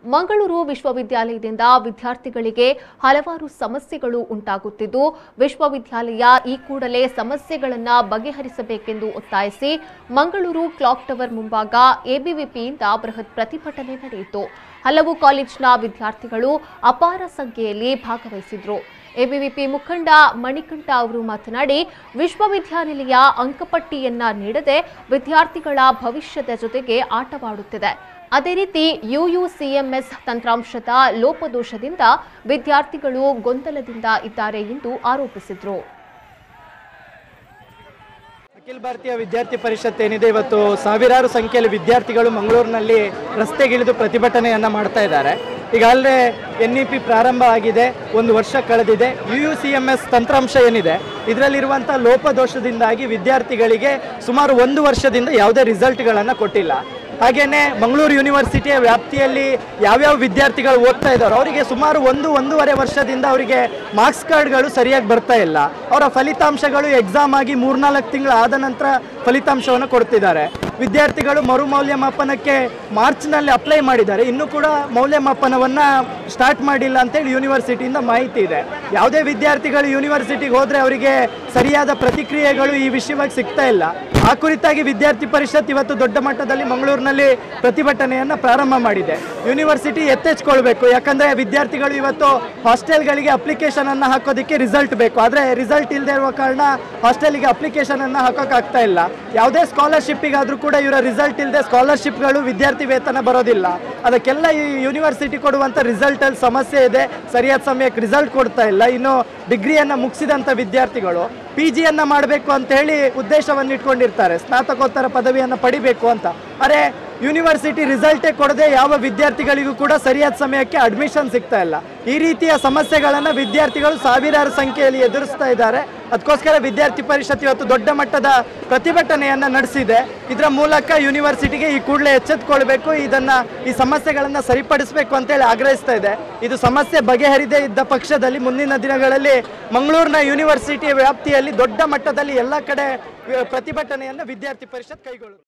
ಮಂಗಳೂರು ವಿಶ್ವವಿದ್ಯಾಲಯದಿಂದ ವಿದ್ಯಾರ್ಥಿಗಳಿಗೆ ಹಲವಾರು ಸಮಸ್ಯೆಗಳು ಉಂಟಾಗುತ್ತಿದ್ದು ವಿಶ್ವವಿದ್ಯಾಲಯ ಈ ಕೂಡಲೇ ಸಮಸ್ಯೆಗಳನ್ನು ಬಗೆಹರಿಸಬೇಕೆಂದು ಒತ್ತಾಯಿಸಿ ಮಂಗಳೂರು ಕ್ಲಾಕ್ ಟವರ್ ಮುಂಭಾಗ ಎಬಿವಿಪಿಯಿಂದ ಬೃಹತ್ ಪ್ರತಿಭಟನೆ ನಡೆಯಿತು ಹಲವು ಕಾಲೇಜಿನ ವಿದ್ಯಾರ್ಥಿಗಳು ಅಪಾರ ಸಂಖ್ಯೆಯಲ್ಲಿ ಭಾಗವಹಿಸಿದ್ರು ಎಬಿವಿಪಿ ಮುಖಂಡ ಮಣಿಕಂಠ ಅವರು ಮಾತನಾಡಿ ವಿಶ್ವವಿದ್ಯಾನಿಲಯ ಅಂಕಪಟ್ಟಿಯನ್ನ ನೀಡದೆ ವಿದ್ಯಾರ್ಥಿಗಳ ಭವಿಷ್ಯದ ಜೊತೆಗೆ ಆಟವಾಡುತ್ತಿದೆ ಅದೇ ರೀತಿ ಯುಯುಸಿಎಂಎಸ್ ತಂತ್ರಾಂಶದ ಲೋಪದೋಷದಿಂದ ವಿದ್ಯಾರ್ಥಿಗಳು ಗೊಂದಲದಿಂದ ಇದ್ದಾರೆ ಎಂದು ಆರೋಪಿಸಿದರು ಅಖಿಲ ಭಾರತೀಯ ವಿದ್ಯಾರ್ಥಿ ಪರಿಷತ್ ಏನಿದೆ ಇವತ್ತು ಸಾವಿರಾರು ಸಂಖ್ಯೆಯಲ್ಲಿ ವಿದ್ಯಾರ್ಥಿಗಳು ಮಂಗಳೂರಿನಲ್ಲಿ ರಸ್ತೆಗಿಳಿದು ಪ್ರತಿಭಟನೆಯನ್ನ ಮಾಡ್ತಾ ಇದ್ದಾರೆ ಈಗಾಗಲೇ ಎನ್ ಇ ಪಿ ಪ್ರಾರಂಭ ಆಗಿದೆ ಒಂದು ವರ್ಷ ಕಳೆದಿದೆ U U C M S ತಂತ್ರಾಂಶ ಏನಿದೆ ಇದರಲ್ಲಿರುವಂಥ ಲೋಪದೋಷದಿಂದಾಗಿ ವಿದ್ಯಾರ್ಥಿಗಳಿಗೆ ಸುಮಾರು ಒಂದು ವರ್ಷದಿಂದ ಯಾವುದೇ ರಿಸಲ್ಟ್ಗಳನ್ನು ಕೊಟ್ಟಿಲ್ಲ ಹಾಗೇನೆ ಮಂಗಳೂರು ಯೂನಿವರ್ಸಿಟಿಯ ವ್ಯಾಪ್ತಿಯಲ್ಲಿ ಯಾವ್ಯಾವ ವಿದ್ಯಾರ್ಥಿಗಳು ಓದ್ತಾ ಇದ್ದಾರೋ ಅವರಿಗೆ ಸುಮಾರು ಒಂದು ಒಂದೂವರೆ ವರ್ಷದಿಂದ ಅವರಿಗೆ ಮಾರ್ಕ್ಸ್ ಕಾರ್ಡ್ಗಳು ಸರಿಯಾಗಿ ಬರ್ತಾ ಇಲ್ಲ ಅವರ ಫಲಿತಾಂಶಗಳು ಎಕ್ಸಾಮ್ ಆಗಿ ಮೂರ್ನಾಲ್ಕು ತಿಂಗಳು ಆದ ನಂತರ ಫಲಿತಾಂಶವನ್ನು ಕೊಡ್ತಿದ್ದಾರೆ ವಿದ್ಯಾರ್ಥಿಗಳು ಮರು ಮೌಲ್ಯಮಾಪನಕ್ಕೆ ಮಾರ್ಚ್ನಲ್ಲಿ ಅಪ್ಲೈ ಮಾಡಿದ್ದಾರೆ ಇನ್ನೂ ಕೂಡ ಮೌಲ್ಯಮಾಪನವನ್ನು ಸ್ಟಾರ್ಟ್ ಮಾಡಿಲ್ಲ ಅಂತೇಳಿ ಯೂನಿವರ್ಸಿಟಿಯಿಂದ ಮಾಹಿತಿ ಇದೆ ಯಾವುದೇ ವಿದ್ಯಾರ್ಥಿಗಳು ಯೂನಿವರ್ಸಿಟಿಗೆ ಹೋದರೆ ಅವರಿಗೆ ಸರಿಯಾದ ಪ್ರತಿಕ್ರಿಯೆಗಳು ಈ ವಿಷಯವಾಗಿ ಸಿಗ್ತಾ ಇಲ್ಲ ಆ ಕುರಿತಾಗಿ ವಿದ್ಯಾರ್ಥಿ ಪರಿಷತ್ ಇವತ್ತು ದೊಡ್ಡ ಮಟ್ಟದಲ್ಲಿ ಮಂಗಳೂರಿನಲ್ಲಿ ಪ್ರತಿಭಟನೆಯನ್ನು ಪ್ರಾರಂಭ ಮಾಡಿದೆ ಯೂನಿವರ್ಸಿಟಿ ಎತ್ತೆಚ್ಕೊಳ್ಬೇಕು ಯಾಕಂದರೆ ವಿದ್ಯಾರ್ಥಿಗಳು ಇವತ್ತು ಹಾಸ್ಟೆಲ್ಗಳಿಗೆ ಅಪ್ಲಿಕೇಶನ್ ಅನ್ನು ಹಾಕೋದಕ್ಕೆ ರಿಸಲ್ಟ್ ಬೇಕು ಆದರೆ ರಿಸಲ್ಟ್ ಇಲ್ಲದೆ ಇರುವ ಕಾರಣ ಹಾಸ್ಟೆಲ್ಗೆ ಅಪ್ಲಿಕೇಶನ್ ಅನ್ನು ಹಾಕೋಕ್ಕಾಗ್ತಾ ಇಲ್ಲ ಯಾವುದೇ ಸ್ಕಾಲರ್ಶಿಪ್ಪಿಗಾದರೂ ಕೂಡ ಇವರ ರಿಸಲ್ಟ್ ಇಲ್ಲದೆ ಸ್ಕಾಲರ್ಶಿಪ್ಗಳು ವಿದ್ಯಾರ್ಥಿ ವೇತನ ಬರೋದಿಲ್ಲ ಅದಕ್ಕೆಲ್ಲ ಈ ಯೂನಿವರ್ಸಿಟಿ ಕೊಡುವಂಥ ರಿಸಲ್ಟಲ್ಲಿ ಸಮಸ್ಯೆ ಇದೆ ಸರಿಯಾದ ಸಮಯಕ್ಕೆ ರಿಸಲ್ಟ್ ಕೊಡ್ತಾ ಇಲ್ಲ ಇನ್ನು ಡಿಗ್ರಿಯನ್ನು ಮುಗಿಸಿದಂಥ ವಿದ್ಯಾರ್ಥಿಗಳು ಪಿ ಜಿಯನ್ನು ಮಾಡಬೇಕು ಅಂತ ಹೇಳಿ ಉದ್ದೇಶವನ್ನು ಇಟ್ಕೊಂಡಿರ್ತಾರೆ ಸ್ನಾತಕೋತ್ತರ ಪದವಿಯನ್ನು ಪಡಿಬೇಕು ಅಂತ ಅರೆ ಯೂನಿವರ್ಸಿಟಿ ರಿಸಲ್ಟೇ ಕೊಡದೆ ಯಾವ ವಿದ್ಯಾರ್ಥಿಗಳಿಗೂ ಕೂಡ ಸರಿಯಾದ ಸಮಯಕ್ಕೆ ಅಡ್ಮಿಷನ್ ಸಿಗ್ತಾ ಇಲ್ಲ ಈ ರೀತಿಯ ಸಮಸ್ಯೆಗಳನ್ನು ವಿದ್ಯಾರ್ಥಿಗಳು ಸಾವಿರಾರು ಸಂಖ್ಯೆಯಲ್ಲಿ ಎದುರಿಸ್ತಾ ಇದ್ದಾರೆ ಅದಕ್ಕೋಸ್ಕರ ವಿದ್ಯಾರ್ಥಿ ಪರಿಷತ್ ಇವತ್ತು ದೊಡ್ಡ ಮಟ್ಟದ ಪ್ರತಿಭಟನೆಯನ್ನು ನಡೆಸಿದೆ ಇದರ ಮೂಲಕ ಯೂನಿವರ್ಸಿಟಿಗೆ ಈ ಕೂಡಲೇ ಎಚ್ಚೆತ್ತುಕೊಳ್ಬೇಕು ಇದನ್ನ ಈ ಸಮಸ್ಯೆಗಳನ್ನು ಸರಿಪಡಿಸಬೇಕು ಅಂತೇಳಿ ಆಗ್ರಹಿಸ್ತಾ ಇದೆ ಇದು ಸಮಸ್ಯೆ ಬಗೆಹರಿದೇ ಇದ್ದ ಪಕ್ಷದಲ್ಲಿ ಮುಂದಿನ ದಿನಗಳಲ್ಲಿ ಮಂಗಳೂರಿನ ಯೂನಿವರ್ಸಿಟಿಯ ವ್ಯಾಪ್ತಿಯಲ್ಲಿ ದೊಡ್ಡ ಮಟ್ಟದಲ್ಲಿ ಎಲ್ಲ ಕಡೆ ಅಹ್, ಪ್ರತಿಭಟನೆಯನ್ನು ವಿದ್ಯಾರ್ಥಿ ಪರಿಷತ್ ಕೈಗೊಳ್ಳುತ್ತೆ